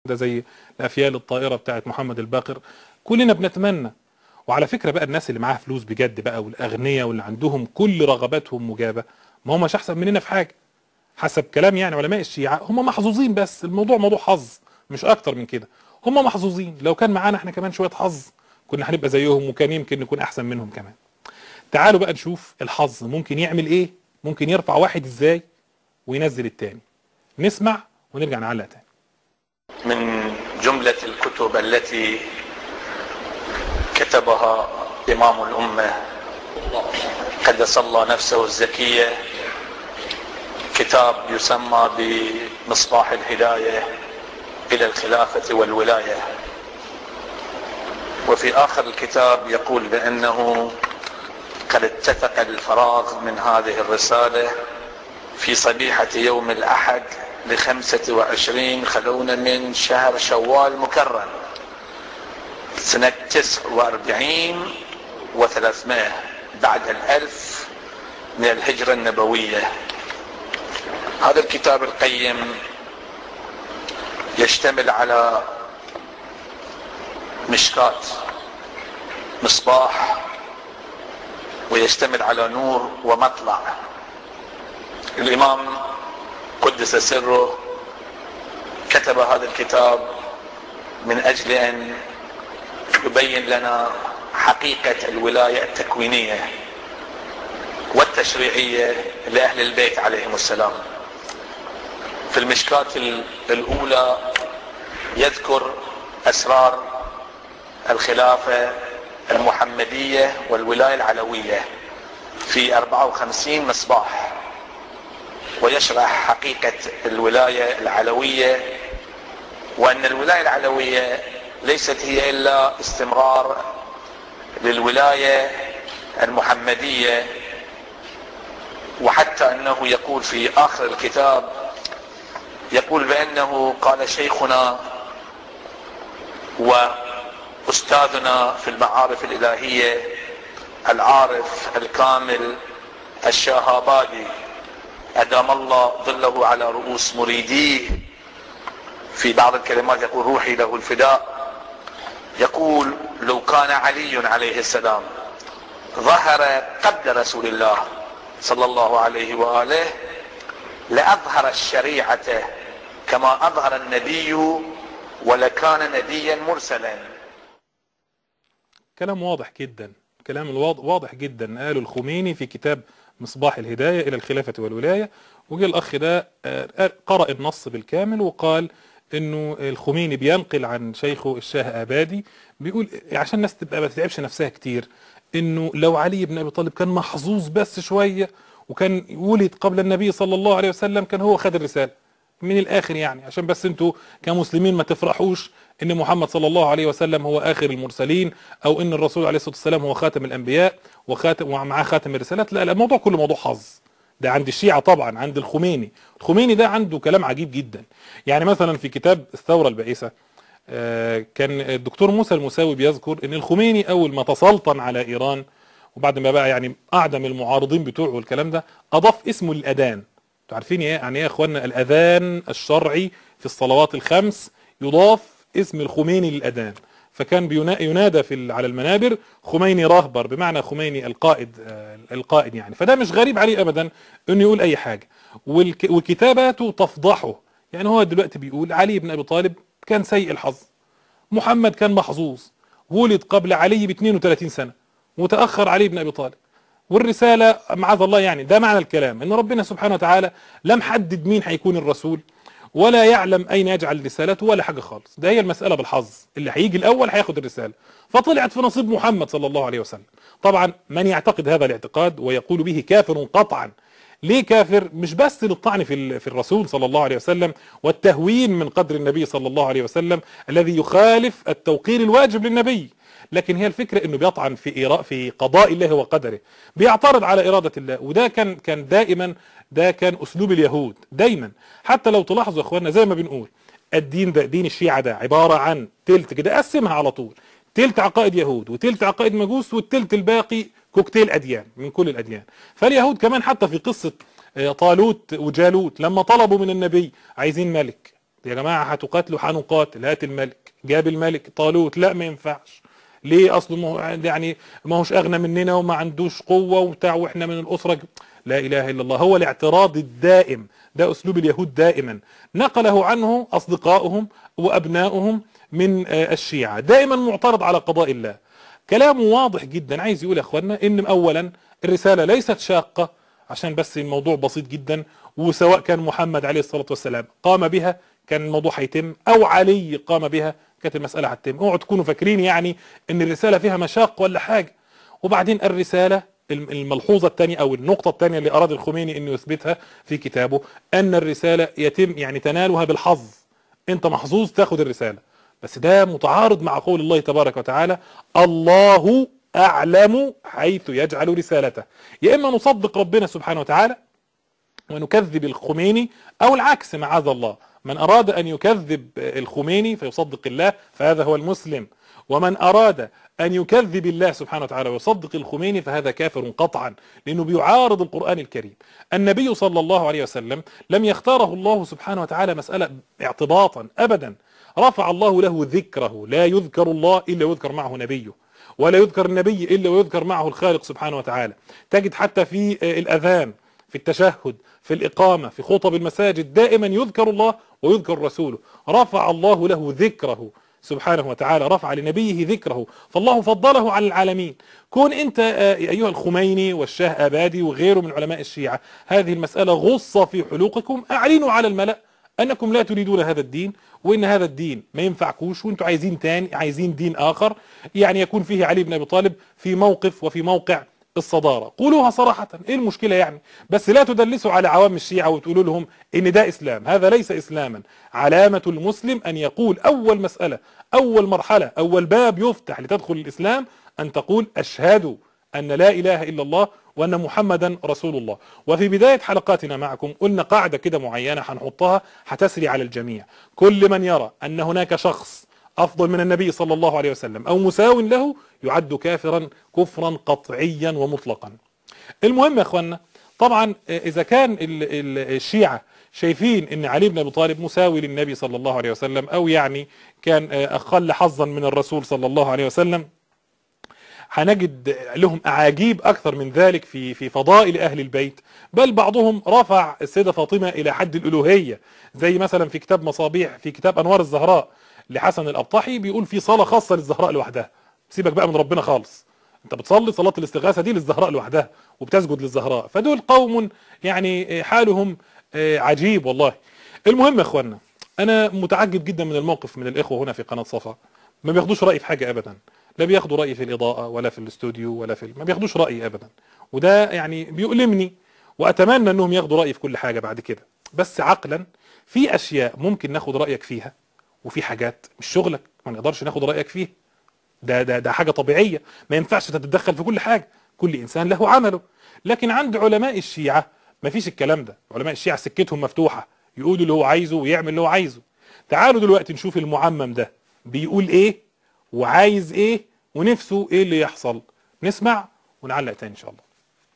ده زي الافيال الطائره بتاعت محمد الباقر كلنا بنتمنى وعلى فكره بقى الناس اللي معاها فلوس بجد بقى والاغنياء واللي عندهم كل رغباتهم مجابه ما هماش احسن مننا في حاجه حسب كلام يعني علماء الشيعه هم محظوظين بس الموضوع موضوع حظ مش اكتر من كده هم محظوظين لو كان معانا احنا كمان شويه حظ كنا هنبقى زيهم وكان يمكن نكون احسن منهم كمان تعالوا بقى نشوف الحظ ممكن يعمل ايه ممكن يرفع واحد ازاي وينزل التاني نسمع ونرجع نعلق تاني من جملة الكتب التي كتبها إمام الأمة قدس الله نفسه الزكية كتاب يسمى بمصباح الهداية إلى الخلافة والولاية وفي آخر الكتاب يقول بأنه قد اتفق الفراغ من هذه الرسالة في صبيحة يوم الأحد لخمسة وعشرين خلونا من شهر شوال مكرم سنة تسع واربعين وثلاثمائة بعد الألف من الهجرة النبوية هذا الكتاب القيم يشتمل على مشكات مصباح ويشتمل على نور ومطلع الإمام قدس سره كتب هذا الكتاب من اجل ان يبين لنا حقيقة الولاية التكوينية والتشريعية لأهل البيت عليهم السلام في المشكات الأولى يذكر أسرار الخلافة المحمدية والولاية العلوية في 54 مصباح ويشرح حقيقة الولاية العلوية وأن الولاية العلوية ليست هي إلا استمرار للولاية المحمدية وحتى أنه يقول في آخر الكتاب يقول بأنه قال شيخنا وأستاذنا في المعارف الإلهية العارف الكامل الشاهابادي أدام الله ظله على رؤوس مريديه في بعض الكلمات يقول روحي له الفداء يقول لو كان علي عليه السلام ظهر قبل رسول الله صلى الله عليه وآله لأظهر الشريعة كما أظهر النبي ولكان نبيا مرسلا كلام واضح جدا كلام الواضح واضح جدا قاله الخميني في كتاب مصباح الهداية إلى الخلافة والولاية وجه الأخ ده قرأ النص بالكامل وقال انه الخميني بينقل عن شيخه الشاه ابادي بيقول عشان الناس تبقى ما تتعبش نفسها كتير انه لو علي بن ابي طالب كان محظوظ بس شويه وكان ولد قبل النبي صلى الله عليه وسلم كان هو خد الرساله من الاخر يعني عشان بس انتوا كمسلمين ما تفرحوش ان محمد صلى الله عليه وسلم هو اخر المرسلين او ان الرسول عليه الصلاه والسلام هو خاتم الانبياء وخاتم ومعاه خاتم الرسالات لا الموضوع كله موضوع حظ ده عند الشيعة طبعا عند الخميني الخميني ده عنده كلام عجيب جدا يعني مثلا في كتاب الثورة البائسة كان الدكتور موسى المساوي بيذكر ان الخميني اول ما تسلطن على ايران وبعد ما بقى يعني اعدم المعارضين بتوعه والكلام ده اضاف اسمه للاذان انتوا عارفين ايه يعني ايه يا اخوانا الاذان الشرعي في الصلوات الخمس يضاف اسم الخميني للاذان فكان ينادى في على المنابر خميني راهبر بمعنى خميني القائد القائد يعني فده مش غريب عليه ابدا انه يقول اي حاجه وكتاباته تفضحه يعني هو دلوقتي بيقول علي بن ابي طالب كان سيء الحظ محمد كان محظوظ ولد قبل علي ب 32 سنه متاخر علي بن ابي طالب والرساله معاذ الله يعني ده معنى الكلام ان ربنا سبحانه وتعالى لم حدد مين هيكون الرسول ولا يعلم اين يجعل رسالته ولا حاجه خالص ده هي المساله بالحظ اللي هيجي الاول هياخد الرساله فطلعت في نصيب محمد صلى الله عليه وسلم طبعا من يعتقد هذا الاعتقاد ويقول به كافر قطعا ليه كافر مش بس للطعن في في الرسول صلى الله عليه وسلم والتهوين من قدر النبي صلى الله عليه وسلم الذي يخالف التوقير الواجب للنبي لكن هي الفكره انه بيطعن في إراء في قضاء الله وقدره بيعترض على اراده الله وده كان كان دائما ده كان اسلوب اليهود دايما حتى لو تلاحظوا يا اخواننا زي ما بنقول الدين ده دين الشيعة ده عبارة عن تلت كده قسمها على طول تلت عقائد يهود وتلت عقائد مجوس والتلت الباقي كوكتيل اديان من كل الاديان فاليهود كمان حتى في قصة طالوت وجالوت لما طلبوا من النبي عايزين ملك يا جماعه هتقاتلوا هنقاتل هات الملك جاب الملك طالوت لا ما ينفعش ليه اصله ما هو يعني ما هوش اغنى مننا وما عندوش قوه وبتاع واحنا من الاسره لا اله الا الله هو الاعتراض الدائم ده اسلوب اليهود دائما نقله عنه اصدقائهم وابنائهم من آه، الشيعه دائما معترض على قضاء الله كلامه واضح جدا عايز يقول يا اخوانا ان اولا الرساله ليست شاقه عشان بس الموضوع بسيط جدا وسواء كان محمد عليه الصلاه والسلام قام بها كان الموضوع هيتم او علي قام بها كانت المساله هتتم اوعوا تكونوا فاكرين يعني ان الرساله فيها مشاق ولا حاجه وبعدين الرساله الم- الملحوظه الثانيه او النقطه الثانيه اللي اراد الخميني انه يثبتها في كتابه ان الرساله يتم يعني تنالها بالحظ انت محظوظ تاخد الرساله بس ده متعارض مع قول الله تبارك وتعالى الله اعلم حيث يجعل رسالته يا اما نصدق ربنا سبحانه وتعالى ونكذب الخميني او العكس معاذ الله من اراد ان يكذب الخميني فيصدق الله فهذا هو المسلم ومن اراد ان يكذب الله سبحانه وتعالى ويصدق الخميني فهذا كافر قطعا لانه بيعارض القران الكريم النبي صلى الله عليه وسلم لم يختاره الله سبحانه وتعالى مساله اعتباطا ابدا رفع الله له ذكره لا يذكر الله الا ويذكر معه نبيه ولا يذكر النبي الا ويذكر معه الخالق سبحانه وتعالى تجد حتى في آه، الاذان في التشهد في الإقامة في خطب المساجد دائما يذكر الله ويذكر رسوله رفع الله له ذكره سبحانه وتعالى رفع لنبيه ذكره فالله فضله على العالمين كون انت آه، ايها الخميني والشاه ابادي وغيره من علماء الشيعة هذه المسألة غصة في حلوقكم اعلنوا على الملأ انكم لا تريدون هذا الدين وان هذا الدين ما ينفعكوش وانتم عايزين تاني عايزين دين اخر يعني يكون فيه علي بن ابي طالب في موقف وفي موقع الصدارة قولوها صراحة ايه المشكلة يعني بس لا تدلسوا على عوام الشيعة وتقولوا لهم ان ده اسلام هذا ليس اسلاما علامة المسلم ان يقول اول مسألة اول مرحلة اول باب يفتح لتدخل الاسلام ان تقول اشهد ان لا اله الا الله وان محمدا رسول الله وفي بداية حلقاتنا معكم قلنا قاعدة كده معينة هنحطها هتسري على الجميع كل من يرى ان هناك شخص افضل من النبي صلى الله عليه وسلم او مساو له يعد كافرا كفرا قطعيا ومطلقا المهم يا اخوانا طبعا اذا كان ال- ال- الشيعة شايفين ان علي بن ابي طالب مساوي للنبي صلى الله عليه وسلم او يعني كان اقل حظا من الرسول صلى الله عليه وسلم هنجد لهم اعاجيب اكثر من ذلك في في فضائل اهل البيت بل بعضهم رفع السيده فاطمه الى حد الالوهيه زي مثلا في كتاب مصابيح في كتاب انوار الزهراء لحسن الابطحي بيقول في صلاه خاصه للزهراء لوحدها سيبك بقى من ربنا خالص انت بتصلي صلاه الاستغاثه دي للزهراء لوحدها وبتسجد للزهراء فدول قوم يعني حالهم عجيب والله المهم يا اخوانا انا متعجب جدا من الموقف من الاخوه هنا في قناه صفا ما بياخدوش رايي في حاجه ابدا لا بياخدوا رايي في الاضاءه ولا في الاستوديو ولا في ما بياخدوش رايي ابدا وده يعني بيؤلمني واتمنى انهم ياخدوا رايي في كل حاجه بعد كده بس عقلا في اشياء ممكن ناخد رايك فيها وفي حاجات مش شغلك ما نقدرش ناخد رايك فيها ده ده ده حاجه طبيعيه ما ينفعش تتدخل في كل حاجه كل انسان له عمله لكن عند علماء الشيعه ما فيش الكلام ده علماء الشيعه سكتهم مفتوحه يقولوا اللي هو عايزه ويعمل اللي هو عايزه تعالوا دلوقتي نشوف المعمم ده بيقول ايه وعايز ايه ونفسه ايه اللي يحصل نسمع ونعلق تاني ان شاء الله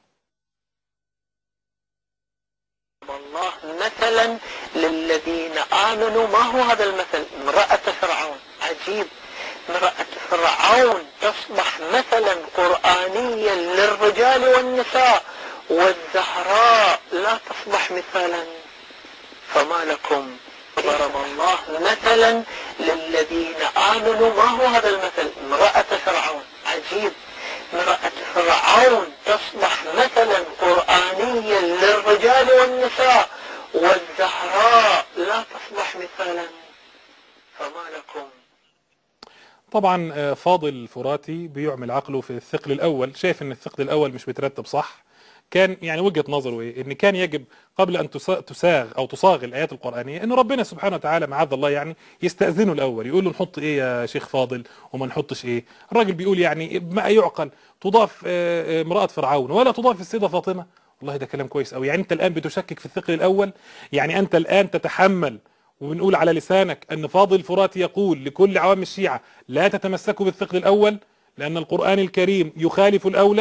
الله مثلا للذين آمنوا ما هو هذا المثل امرأة فرعون عجيب امرأة فرعون تصبح مثلا قرآنيا للرجال والنساء والزهراء لا تصبح مثالا فما لكم ضرب الله مثلا للذين آمنوا ما هو هذا المثل امرأة فرعون عجيب امرأة فرعون تصبح مثلا قرآنيا للرجال والنساء والزهراء لا تصبح مثالا فما لكم طبعا فاضل فراتي بيعمل عقله في الثقل الاول شايف ان الثقل الاول مش مترتب صح كان يعني وجهه نظره ايه ان كان يجب قبل ان تساغ او تصاغ الايات القرانيه ان ربنا سبحانه وتعالى معاذ الله يعني يستاذنه الاول يقول له نحط ايه يا شيخ فاضل وما نحطش ايه الراجل بيقول يعني ما يعقل تضاف امراه فرعون ولا تضاف السيده فاطمه والله ده كلام كويس قوي يعني انت الان بتشكك في الثقل الاول يعني انت الان تتحمل وبنقول على لسانك ان فاضل فراتي يقول لكل عوام الشيعه لا تتمسكوا بالثقل الاول لان القران الكريم يخالف الاولى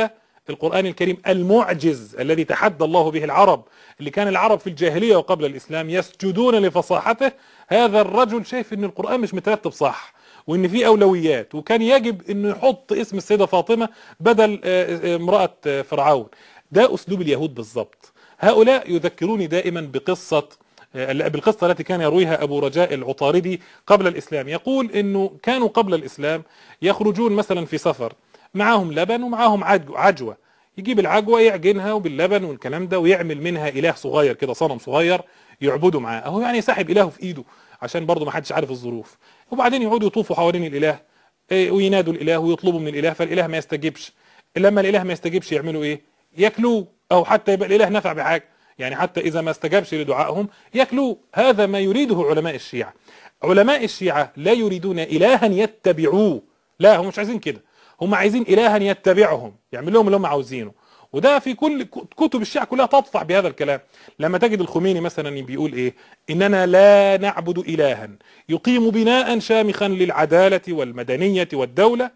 القرآن الكريم المعجز الذي تحدى الله به العرب اللي كان العرب في الجاهلية وقبل الإسلام يسجدون لفصاحته هذا الرجل شايف ان القرآن مش مترتب صح وان في اولويات وكان يجب انه يحط اسم السيدة فاطمة بدل آه، آه، امرأة آه، فرعون ده اسلوب اليهود بالظبط هؤلاء يذكروني دائما بقصة آه، بالقصة التي كان يرويها أبو رجاء العطاردي قبل الإسلام يقول أنه كانوا قبل الإسلام يخرجون مثلا في سفر معاهم لبن ومعاهم عج- عجوة يجيب العجوة يعجنها وباللبن والكلام ده ويعمل منها إله صغير كده صنم صغير يعبده معاه أهو يعني ساحب إلهه في إيده عشان برضه ما حدش عارف الظروف وبعدين يقعدوا يطوفوا حوالين الإله إيه، وينادوا الإله ويطلبوا من الإله فالإله ما يستجيبش لما الإله ما يستجيبش يعملوا إيه ياكلوه أو حتى يبقى الإله نفع بحاجة يعني حتى إذا ما استجابش لدعائهم ياكلوه هذا ما يريده علماء الشيعة علماء الشيعة لا يريدون إلها يتبعوه لا هم مش عايزين كده هم عايزين إلها يتبعهم يعمل لهم اللي هم عاوزينه وده في كل ك- كتب الشيعة كلها تطفع بهذا الكلام لما تجد الخميني مثلا بيقول ايه اننا لا نعبد الها يقيم بناء شامخا للعدالة والمدنية والدولة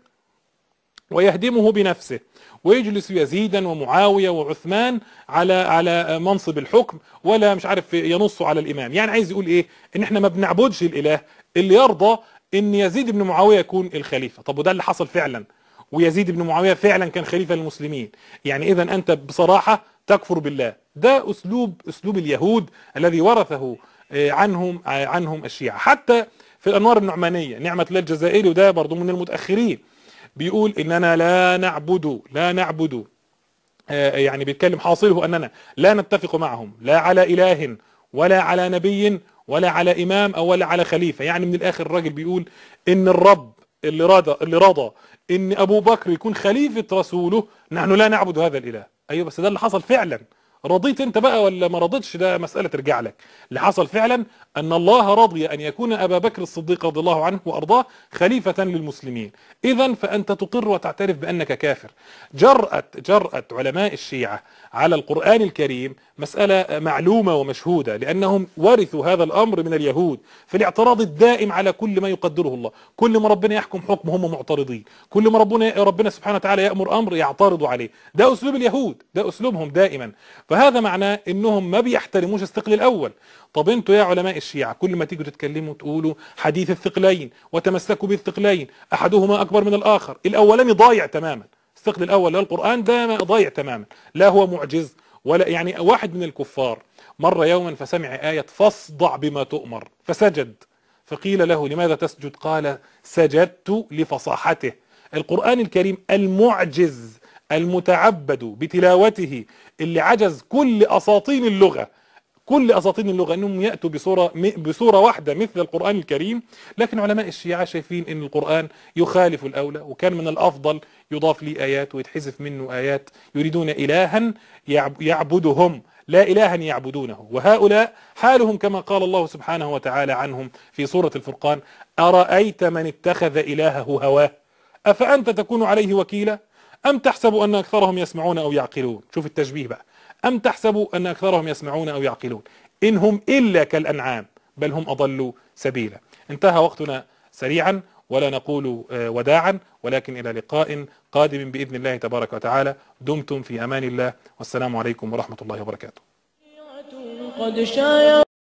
ويهدمه بنفسه ويجلس يزيدا ومعاوية وعثمان على على منصب الحكم ولا مش عارف ينص على الإمام يعني عايز يقول إيه إن إحنا ما بنعبدش الإله اللي يرضى إن يزيد بن معاوية يكون الخليفة طب وده اللي حصل فعلا ويزيد بن معاوية فعلا كان خليفة للمسلمين يعني إذا أنت بصراحة تكفر بالله ده أسلوب أسلوب اليهود الذي ورثه آه، عنهم آه، عنهم الشيعة حتى في الأنوار النعمانية نعمة الله الجزائري وده برضو من المتأخرين بيقول اننا لا نعبد لا نعبد آه، يعني بيتكلم حاصله اننا لا نتفق معهم لا على اله ولا على نبي ولا على امام او ولا على خليفه يعني من الاخر الراجل بيقول ان الرب اللي رضى اللي رضى ان ابو بكر يكون خليفه رسوله نحن لا نعبد هذا الاله ايوه بس ده اللي حصل فعلا رضيت انت بقى ولا ما رضيتش ده مسألة ترجع لك اللي حصل فعلا ان الله رضي ان يكون ابا بكر الصديق رضي الله عنه وارضاه خليفة للمسلمين اذا فانت تقر وتعترف بانك كافر جرأة جرأة علماء الشيعة على القرآن الكريم مسألة معلومة ومشهودة لانهم ورثوا هذا الامر من اليهود في الاعتراض الدائم على كل ما يقدره الله كل ما ربنا يحكم حكم هم معترضين كل ما ربنا ربنا سبحانه وتعالى يأمر امر يعترضوا عليه ده اسلوب اليهود ده اسلوبهم دائما فهذا معناه انهم ما بيحترموش الثقل الاول طب انتوا يا علماء الشيعة كل ما تيجوا تتكلموا تقولوا حديث الثقلين وتمسكوا بالثقلين احدهما اكبر من الاخر الاولاني ضايع تماما الثقل الاول اللي هو القران ده ما- ضايع تماما لا هو معجز ولا يعني واحد من الكفار مر يوما فسمع آية فاصدع بما تؤمر فسجد فقيل له لماذا تسجد قال سجدت لفصاحته القرآن الكريم المعجز المتعبد بتلاوته اللي عجز كل أساطين اللغة كل اساطين اللغه انهم ياتوا بصوره م- بصوره واحده مثل القران الكريم لكن علماء الشيعه شايفين ان القران يخالف الاولى وكان من الافضل يضاف لي ايات ويتحذف منه ايات يريدون الها يعب- يعبدهم لا الها يعبدونه وهؤلاء حالهم كما قال الله سبحانه وتعالى عنهم في سوره الفرقان ارايت من اتخذ الهه هواه افانت تكون عليه وكيلا ام تحسب ان اكثرهم يسمعون او يعقلون شوف التشبيه بقى أم تحسبوا أن أكثرهم يسمعون أو يعقلون إن هم إلا كالأنعام بل هم أضلوا سبيلا انتهى وقتنا سريعا ولا نقول آه، وداعا ولكن إلى لقاء قادم بإذن الله تبارك وتعالى دمتم في أمان الله والسلام عليكم ورحمة الله وبركاته قد شايع